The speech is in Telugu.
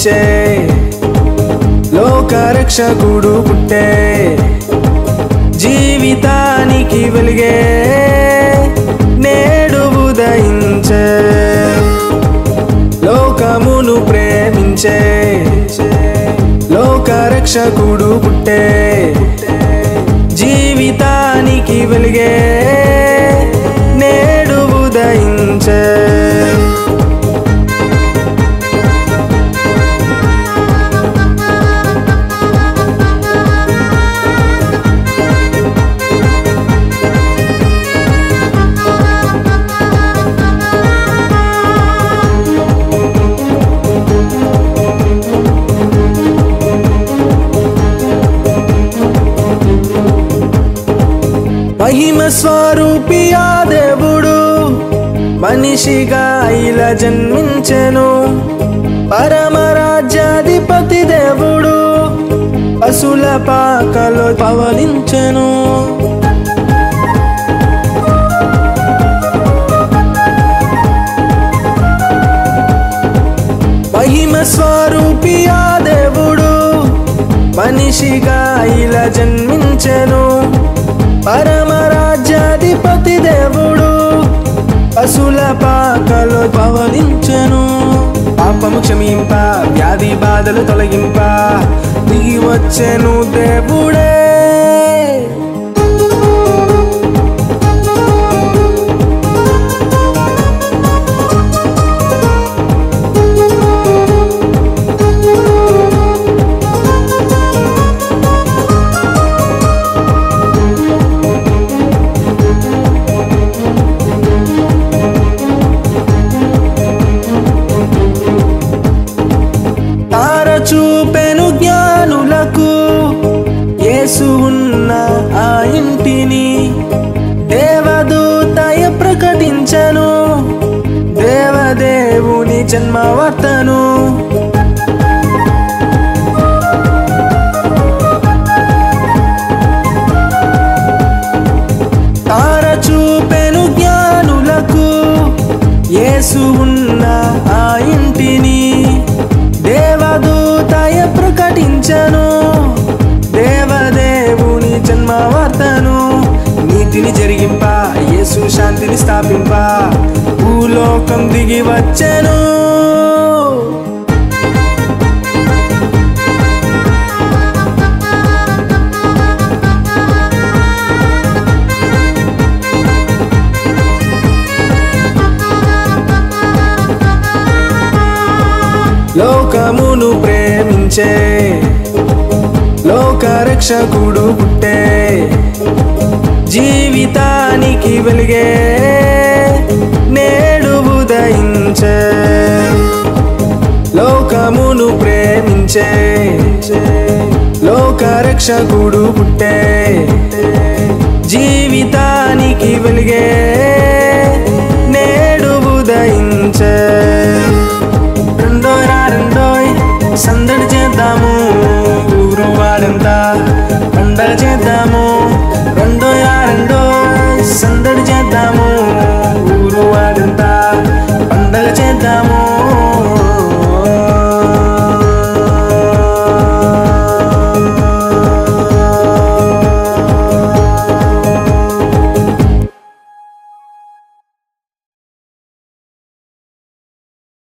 ప్రేమించే లోక రక్షకుడు పుట్టే జీవితానికి వెలిగే నేడు ఉదయించే లోకమును ప్రేమించే లోక రక్షకుడు పుట్టే జీవితానికి వెలిగే నేడు ఉదయించే మహిమ స్వరూపి ఆ దేవుడు మనిషిగా ఇలా జన్మించెను పరమరాజ్యాధిపతి దేవుడు పశుల పాకలో పవలించెను మహిమ స్వరూపి ఆ దేవుడు మనిషిగా ఇలా జన్మించెను పరమరాజ్యాధిపతి దేవుడు పశుల పాకలో పవలించెను పాపము క్షమింప వ్యాధి బాధలు తొలగింప దిగి వచ్చెను దేవుడే తార చూపెను జ్ఞానులకు యేసు ఉన్న ఆ ఇంటిని దేవదూతయ ప్రకటించను దేవదేవుని జన్మవర్తను తార చూపెను జ్ఞానులకు యేసు ఉన్న ఆ ఇంటిని దేవదూతయ ప్రకటించను దేవదేవుని జన్మవర్తను నీతిని జరిగింప యేసు శాంతిని స్థాపింప భూలోకం దిగి వచ్చెను లోకమును ప్రేమించే లోక రక్షకుడు పుట్టే జీవితానికి వెలిగే నేడు ఉదయించే లోకమును ప్రేమించే లోక రక్షకుడు పుట్టే జీవితానికి వెలిగే నేడు ఉదయించే రెండోయ్ రా రెండోయ్ సందడి చేద్దాము ఊరు వాడంతా పండగ చేద్దాము రెండోయ్ రా రెండోయ్ సందడి చేద్దాము ఊరు వాడంతా పండగ చేద్దాము